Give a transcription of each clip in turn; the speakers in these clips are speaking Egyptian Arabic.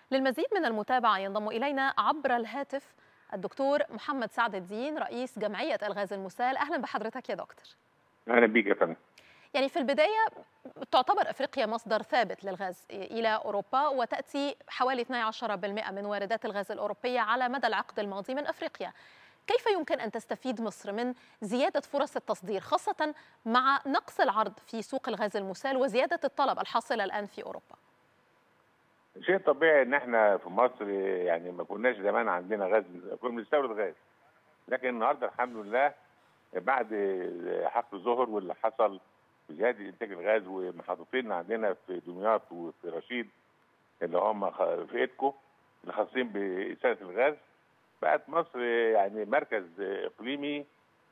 للمزيد من المتابعة ينضم إلينا عبر الهاتف الدكتور محمد سعد الدين رئيس جمعية الغاز المسال أهلا بحضرتك يا دكتور اهلا بيك يا فندم يعني في البداية تعتبر أفريقيا مصدر ثابت للغاز إلى أوروبا وتأتي حوالي 12% من واردات الغاز الأوروبية على مدى العقد الماضي من أفريقيا كيف يمكن أن تستفيد مصر من زيادة فرص التصدير خاصة مع نقص العرض في سوق الغاز المسال وزيادة الطلب الحاصلة الآن في أوروبا شيء طبيعي ان احنا في مصر يعني ما كناش زمان عندنا غاز كنا بنستورد غاز لكن النهارده الحمد لله بعد حقل ظهر واللي حصل في زياده انتاج الغاز ومحطتين عندنا في دمياط وفي رشيد اللي هم في ايدكو اللي خاصين بإسالة الغاز بقت مصر يعني مركز اقليمي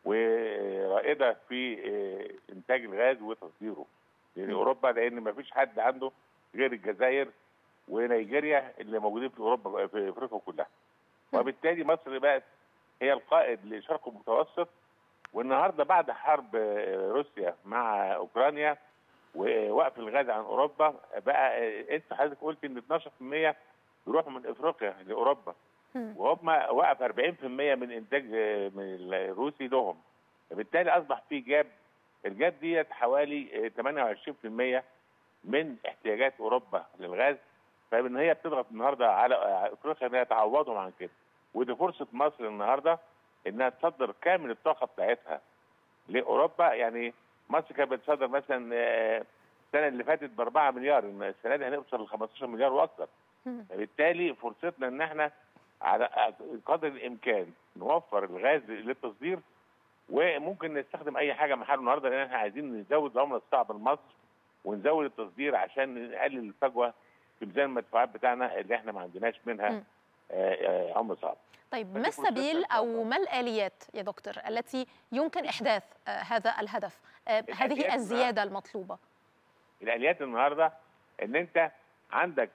ورائده في انتاج الغاز وتصديره يعني اوروبا لان ما فيش حد عنده غير الجزائر ونيجيريا اللي موجودين في اوروبا في افريقيا كلها وبالتالي مصر بقت هي القائد للشرق المتوسط والنهارده بعد حرب روسيا مع اوكرانيا ووقف الغاز عن اوروبا بقى انت حضرتك قلت ان 12% بيروحوا من افريقيا لاوروبا وهم وقف 40% من انتاج من الروسي لهم فبالتالي اصبح في جاب الجاب ديت حوالي 28% من احتياجات اوروبا للغاز فان هي بتضغط النهارده على افريقيا انها تعوضهم عن كده ودي فرصه مصر النهارده انها تصدر كامل الطاقه بتاعتها لاوروبا يعني مصر كانت بتصدر مثلا السنه اللي فاتت ب 4 مليار السنه دي هنوصل ل 15 مليار واكثر فبالتالي فرصتنا ان احنا على قدر الامكان نوفر الغاز للتصدير وممكن نستخدم اي حاجه محله النهارده لان احنا عايزين نزود العمله الصعبه لمصر ونزود التصدير عشان نقلل الفجوه في ميزان المدفوعات بتاعنا اللي احنا ما عندناش منها عمله صعبه. طيب ما السبيل او ما الاليات يا دكتور التي يمكن احداث هذا الهدف هذه الزياده المطلوبه؟ الاليات النهارده ان انت عندك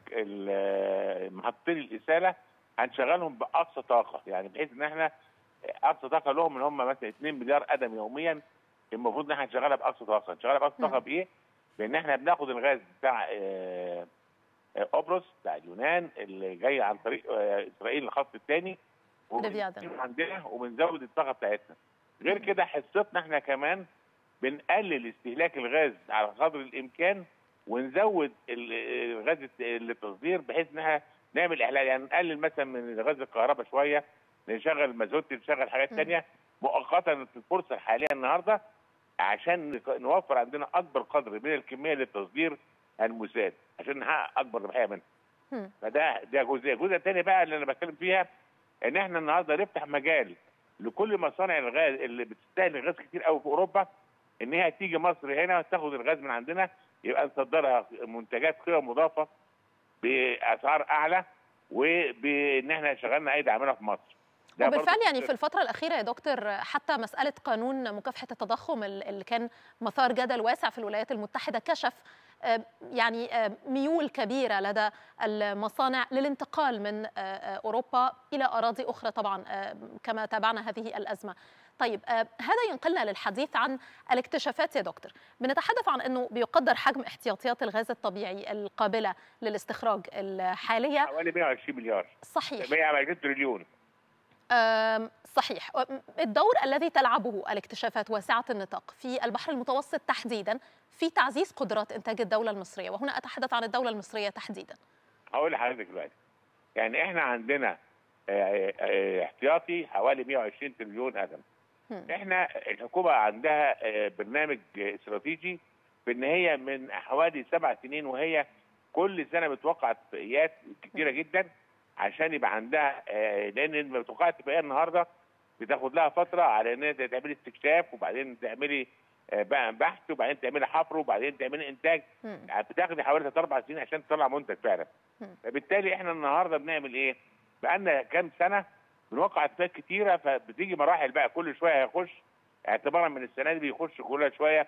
محطتين الاساله هنشغلهم باقصى طاقه يعني بحيث ان احنا اقصى طاقه لهم ان هم مثلا 2 مليار قدم يوميا المفروض ان احنا نشغلها باقصى طاقه، نشغلها باقصى طاقه بايه؟ بان احنا بناخد الغاز بتاع اه قبرص بتاع اليونان اللي جاي عن طريق اه اسرائيل الخط الثاني عندنا وبنزود الطاقه بتاعتنا. غير كده حصتنا احنا كمان بنقلل استهلاك الغاز على قدر الامكان ونزود الغاز للتصدير بحيث انها نعمل احلال يعني نقلل مثلا من غاز الكهرباء شويه نشغل المازوت نشغل حاجات ثانيه مؤقتا في الفرصه الحاليه النهارده عشان نوفر عندنا اكبر قدر من الكميه للتصدير المساد عشان نحقق اكبر ربحيه منها. فده ده جزء، الجزء الثاني بقى اللي انا بتكلم فيها ان احنا النهارده نفتح مجال لكل مصانع الغاز اللي بتستهلك غاز كتير قوي في اوروبا ان هي تيجي مصر هنا تاخد الغاز من عندنا يبقى نصدرها منتجات قيمه مضافه باسعار اعلى وبان احنا شغلنا ايدي عامله في مصر. وبالفعل يعني في الفترة الأخيرة يا دكتور حتى مسألة قانون مكافحة التضخم اللي كان مثار جدل واسع في الولايات المتحدة كشف يعني ميول كبيرة لدى المصانع للانتقال من أوروبا إلى أراضي أخرى طبعا كما تابعنا هذه الأزمة طيب هذا ينقلنا للحديث عن الاكتشافات يا دكتور بنتحدث عن أنه بيقدر حجم احتياطيات الغاز الطبيعي القابلة للاستخراج الحالية حوالي 120 مليار صحيح 120 تريليون صحيح الدور الذي تلعبه الاكتشافات واسعة النطاق في البحر المتوسط تحديدا في تعزيز قدرات إنتاج الدولة المصرية وهنا أتحدث عن الدولة المصرية تحديدا هقول لحضرتك دلوقتي يعني احنا عندنا احتياطي حوالي 120 تريليون قدم احنا الحكومة عندها برنامج استراتيجي بان هي من حوالي سبع سنين وهي كل سنة بتوقع اتفاقيات كتيرة جدا عشان يبقى عندها لان المتوقعة اتفاقية النهارده بتاخد لها فترة على ان انت تعملي استكشاف وبعدين تعملي بحث وبعدين تعملي حفر وبعدين تعملي انتاج بتاخدي حوالي ثلاث اربع سنين عشان تطلع منتج فعلا فبالتالي احنا النهارده بنعمل ايه؟ بقالنا كام سنه بنوقع اتفاقات كتيره فبتيجي مراحل بقى كل شويه هيخش اعتبارا من السنه دي بيخش كل شويه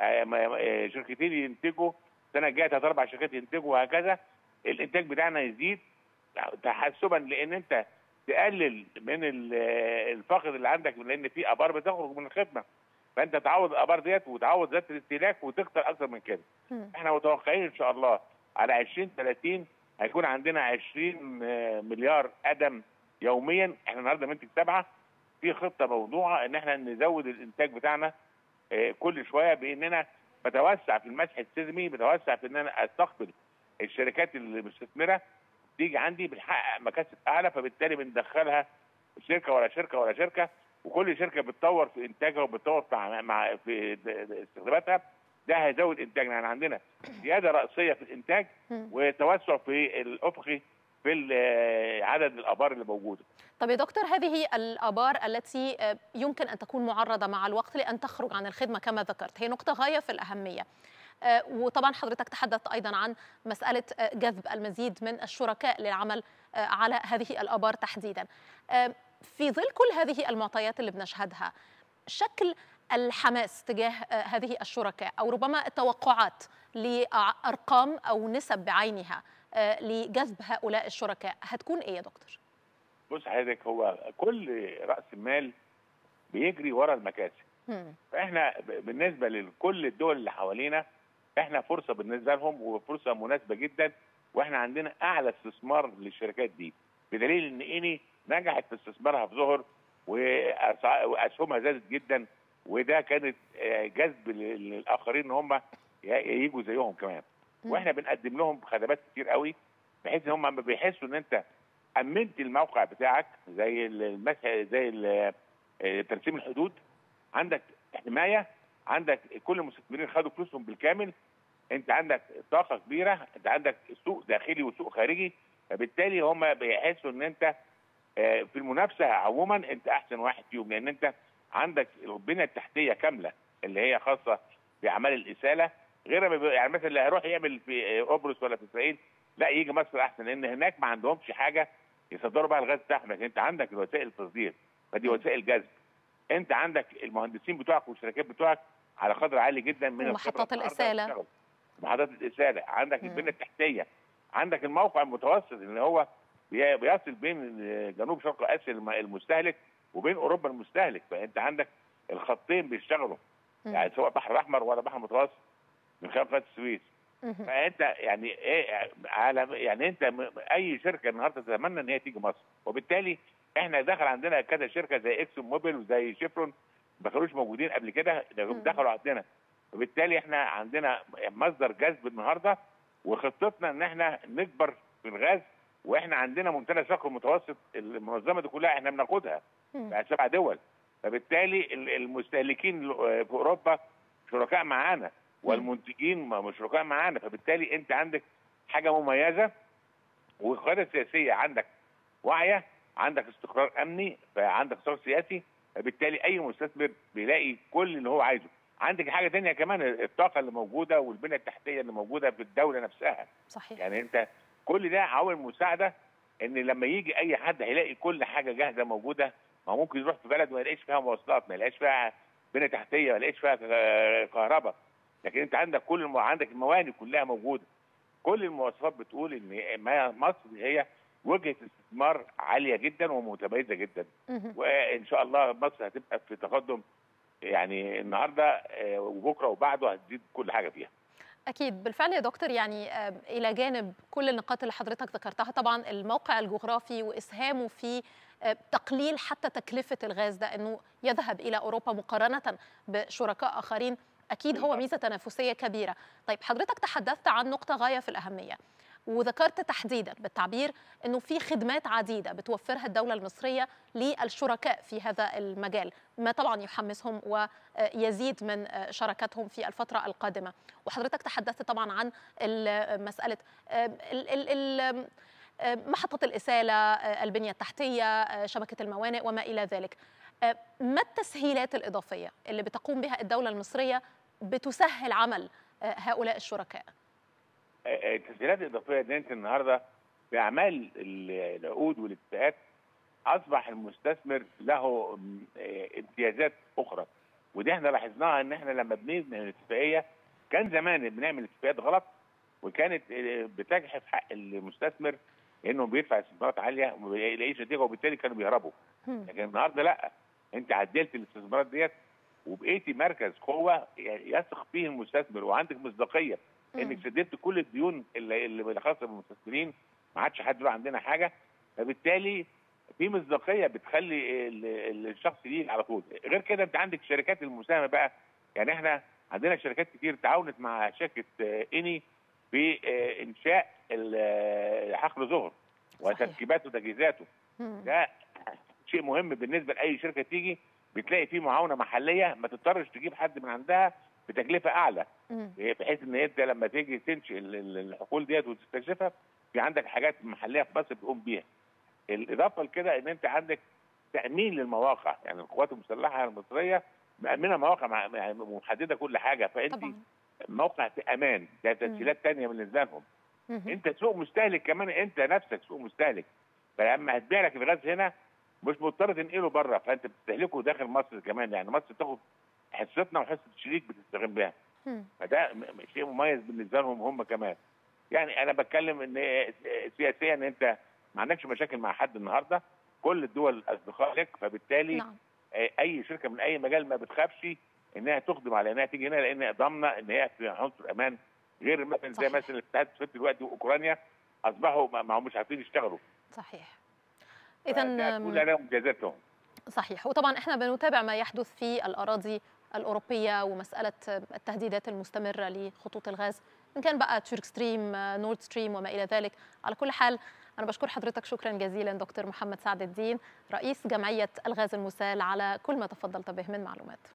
شركتين ينتجوا السنه الجايه ثلاث اربع شركات ينتجوا وهكذا الانتاج بتاعنا يزيد تحسبا لان انت تقلل من الفقد اللي عندك لان في ابار بتخرج من الخدمه فانت تعوض الابار ديت وتعوض ذات الاستهلاك وتكتر اكتر من كده. احنا متوقعين ان شاء الله على 20 30 هيكون عندنا 20 آه، مليار قدم يوميا احنا النهارده بننتج سبعه في خطه موضوعه ان احنا نزود الانتاج بتاعنا آه، كل شويه باننا بتوسع في المسح السلمي بتوسع في ان انا استقبل الشركات المستثمره تيجي عندي بنحقق مكاسب اعلى فبالتالي بندخلها شركه ورا شركه ورا شركه وكل شركه بتطور في انتاجها وبتطور مع مع في استخداماتها ده هيزود انتاجنا يعني عندنا زياده راسيه في الانتاج مم. وتوسع في الافقي في ال- عدد الابار اللي موجوده طب يا دكتور هذه الآبار التي آه، يمكن أن تكون معرضة مع الوقت لأن تخرج عن الخدمة كما ذكرت هي نقطة غاية في الأهمية آه، وطبعا حضرتك تحدثت أيضا عن مسألة آه، جذب المزيد من الشركاء للعمل آه، على هذه الآبار تحديدا آه، في ظل كل هذه المعطيات اللي بنشهدها شكل الحماس تجاه آه، هذه الشركاء أو ربما التوقعات لأرقام أو نسب بعينها آه، لجذب هؤلاء الشركاء هتكون إيه يا دكتور؟ بص حضرتك هو كل راس المال بيجري ورا المكاسب مم. فاحنا ب- بالنسبه لكل الدول اللي حوالينا احنا فرصه بالنسبه لهم وفرصه مناسبه جدا واحنا عندنا اعلى استثمار للشركات دي بدليل ان اني نجحت في استثمارها في ظهر وأسع- واسهمها زادت جدا وده كانت آه، جذب لل- للاخرين ان هم ي- يجوا زيهم كمان مم. واحنا بنقدم لهم خدمات كتير قوي بحيث ان هم لما بيحسوا ان انت امنت الموقع بتاعك زي المسح زي ال- آه، ترسيم الحدود عندك حمايه عندك كل المستثمرين خدوا فلوسهم بالكامل انت عندك طاقه كبيره انت عندك سوق داخلي وسوق خارجي فبالتالي هم بيحسوا ان انت آه، في المنافسه عموما انت احسن واحد فيهم لان انت عندك البنيه التحتيه كامله اللي هي خاصه باعمال الاساله غير ما بي- يعني مثلا اللي هيروح يعمل في آه، قبرص ولا في اسرائيل لا يجي مصر احسن لان هناك ما عندهمش حاجه يصدروا بقى الغاز بتاعهم لكن انت عندك وسائل التصدير فدي وسائل جذب انت عندك المهندسين بتوعك والشركات بتوعك على قدر عالي جدا من ومحطات الخبرة النهاردة الإسالة. يشتغلوا. محطات الاساله عندك مم. البنيه التحتيه عندك الموقع المتوسط اللي هو بي- بيصل بين جنوب شرق اسيا الم- المستهلك وبين اوروبا المستهلك فانت عندك الخطين بيشتغلوا مم. يعني سواء بحر احمر ولا بحر متوسط من خلال قناه السويس مهم. فانت يعني ايه على يعني انت م- اي شركه النهارده تتمنى ان هي تيجي مصر وبالتالي احنا دخل عندنا كذا شركه زي اكسون موبيل وزي شيفرون ما كانوش موجودين قبل كده ده مم. دخلوا عندنا وبالتالي احنا عندنا مصدر جذب النهارده وخطتنا ان احنا نكبر في الغاز واحنا عندنا منتدى الشرق المتوسط المنظمه دي كلها احنا بناخدها مم. بقى سبع دول فبالتالي ال- المستهلكين في اوروبا شركاء معانا والمنتجين م- شركاء معانا فبالتالي انت عندك حاجه مميزه والقياده السياسيه عندك واعيه عندك استقرار امني فعندك استقرار سياسي فبالتالي اي مستثمر بيلاقي كل اللي هو عايزه عندك حاجه تانية كمان الطاقه اللي موجوده والبنيه التحتيه اللي موجوده في الدوله نفسها صحيح يعني انت كل ده عوامل مساعده ان لما يجي اي حد هيلاقي كل حاجه جاهزه موجوده ما هو ممكن يروح في بلد ما يلاقيش فيها مواصلات ما يلاقيش فيها بنيه تحتيه ما يلاقيش فيها ك- كهرباء لكن انت عندك كل الم... عندك الموانئ كلها موجوده كل المواصفات بتقول ان ما- مصر هي وجهه استثمار عاليه جدا ومتميزه جدا مهم. وان شاء الله مصر هتبقى في تقدم يعني النهارده آه، وبكره وبعده هتزيد كل حاجه فيها أكيد بالفعل يا دكتور يعني آه، إلى جانب كل النقاط اللي حضرتك ذكرتها طبعا الموقع الجغرافي وإسهامه في آه، تقليل حتى تكلفة الغاز ده أنه يذهب إلى أوروبا مقارنة بشركاء آخرين أكيد هو بالضبط. ميزة تنافسية كبيرة طيب حضرتك تحدثت عن نقطة غاية في الأهمية وذكرت تحديدا بالتعبير انه في خدمات عديده بتوفرها الدوله المصريه للشركاء في هذا المجال ما طبعا يحمسهم ويزيد من شراكتهم في الفتره القادمه وحضرتك تحدثت طبعا عن ال- مساله ال- ال- ال- محطه الاساله البنيه التحتيه شبكه الموانئ وما الى ذلك ما التسهيلات الاضافيه اللي بتقوم بها الدوله المصريه بتسهل عمل هؤلاء الشركاء آه، التسهيلات الاضافيه دي انت النهارده باعمال ال- العقود والاتفاقات اصبح المستثمر له م، آه، امتيازات اخرى ودي احنا لاحظناها ان احنا لما بنبني الاتفاقيه كان زمان بنعمل اتفاقيات غلط وكانت آه، بتجحف حق المستثمر انه بيدفع استثمارات عاليه وما بيلاقيش نتيجه وبالتالي كانوا بيهربوا هم. لكن النهارده لا انت عدلت الاستثمارات ديت وبقيتي مركز قوه يعني يثق فيه المستثمر وعندك مصداقيه انك سددت كل الديون اللي اللي خاصه بالمستثمرين ما عادش حد له عندنا حاجه فبالتالي في مصداقيه بتخلي الشخص يجي على طول غير كده انت عندك الشركات المساهمه بقى يعني احنا عندنا شركات كتير تعاونت مع شركه اني في انشاء حقل ظهر وتركيباته وتجهيزاته ده شيء مهم بالنسبه لاي شركه تيجي بتلاقي فيه معاونه محليه ما تضطرش تجيب حد من عندها بتكلفه اعلى بحيث ان انت لما تيجي تنشئ الحقول ديت وتستكشفها في عندك حاجات محليه في مصر بتقوم بيها الاضافه لكده ان انت عندك تامين للمواقع يعني القوات المسلحه المصريه مامنه مواقع محدده كل حاجه فانت طبعا. موقع في امان ده تسهيلات ثانيه بالنسبه لهم انت سوق مستهلك كمان انت نفسك سوق مستهلك فلما هتبيع لك الغاز هنا مش مضطر تنقله بره فانت بتستهلكه داخل مصر كمان يعني مصر تاخد حصتنا وحصه الشريك بتستغل بيها فده شيء مميز بالنسبه لهم هم كمان يعني انا بتكلم ان سياسيا ان انت ما عندكش مشاكل مع حد النهارده كل الدول اصدقاء لك فبالتالي نعم. اي شركه من اي مجال ما بتخافش انها تقدم على انها تيجي هنا لان ضامنه ان هي في عنصر امان غير مثلا زي مثلا الاتحاد السوفيتي دلوقتي واوكرانيا اصبحوا ما هم مش عارفين يشتغلوا صحيح اذا كل لهم جازاتهم صحيح وطبعا احنا بنتابع ما يحدث في الاراضي الاوروبيه ومساله التهديدات المستمره لخطوط الغاز ان كان بقى تورك ستريم نورد ستريم وما الى ذلك على كل حال انا بشكر حضرتك شكرا جزيلا دكتور محمد سعد الدين رئيس جمعيه الغاز المسال على كل ما تفضلت به من معلومات